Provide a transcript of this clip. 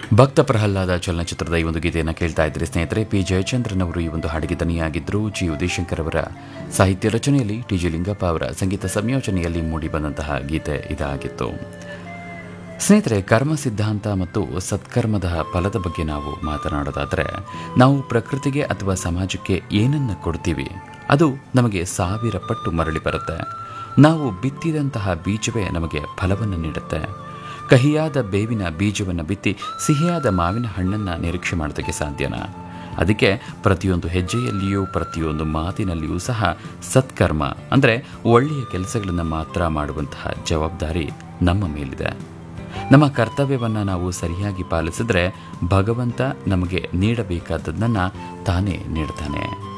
ಭಕ್ತ ಪ್ರಹ್ಲಾದ ಚಲನಚಿತ್ರದ ಈ ಒಂದು ಗೀತೆಯನ್ನು ಕೇಳ್ತಾ ಇದ್ರಿ ಸ್ನೇಹಿತರೆ ಪಿ ಜಯಚಂದ್ರನ್ ಅವರು ಈ ಒಂದು ಹಾಡಿಗೆ ದನಿಯಾಗಿದ್ದರು ಜಿ ಉದಯಶಂಕರ್ ಅವರ ಸಾಹಿತ್ಯ ರಚನೆಯಲ್ಲಿ ಟಿ ಜಿ ಲಿಂಗಪ್ಪ ಅವರ ಸಂಗೀತ ಸಂಯೋಜನೆಯಲ್ಲಿ ಮೂಡಿಬಂದಂತಹ ಗೀತೆ ಇದಾಗಿತ್ತು ಸ್ನೇಹಿತರೆ ಕರ್ಮ ಸಿದ್ಧಾಂತ ಮತ್ತು ಸತ್ಕರ್ಮದ ಫಲದ ಬಗ್ಗೆ ನಾವು ಮಾತನಾಡೋದಾದರೆ ನಾವು ಪ್ರಕೃತಿಗೆ ಅಥವಾ ಸಮಾಜಕ್ಕೆ ಏನನ್ನ ಕೊಡ್ತೀವಿ ಅದು ನಮಗೆ ಸಾವಿರ ಪಟ್ಟು ಮರಳಿ ಬರುತ್ತೆ ನಾವು ಬಿತ್ತಿದಂತಹ ಬೀಜವೇ ನಮಗೆ ಫಲವನ್ನು ನೀಡುತ್ತೆ ಕಹಿಯಾದ ಬೇವಿನ ಬೀಜವನ್ನು ಬಿತ್ತಿ ಸಿಹಿಯಾದ ಮಾವಿನ ಹಣ್ಣನ್ನು ನಿರೀಕ್ಷೆ ಮಾಡೋದಕ್ಕೆ ಸಾಧ್ಯನಾ ಅದಕ್ಕೆ ಪ್ರತಿಯೊಂದು ಹೆಜ್ಜೆಯಲ್ಲಿಯೂ ಪ್ರತಿಯೊಂದು ಮಾತಿನಲ್ಲಿಯೂ ಸಹ ಸತ್ಕರ್ಮ ಅಂದರೆ ಒಳ್ಳೆಯ ಕೆಲಸಗಳನ್ನು ಮಾತ್ರ ಮಾಡುವಂತಹ ಜವಾಬ್ದಾರಿ ನಮ್ಮ ಮೇಲಿದೆ ನಮ್ಮ ಕರ್ತವ್ಯವನ್ನು ನಾವು ಸರಿಯಾಗಿ ಪಾಲಿಸಿದ್ರೆ ಭಗವಂತ ನಮಗೆ ನೀಡಬೇಕಾದದ್ದನ್ನು ತಾನೇ ನೀಡ್ತಾನೆ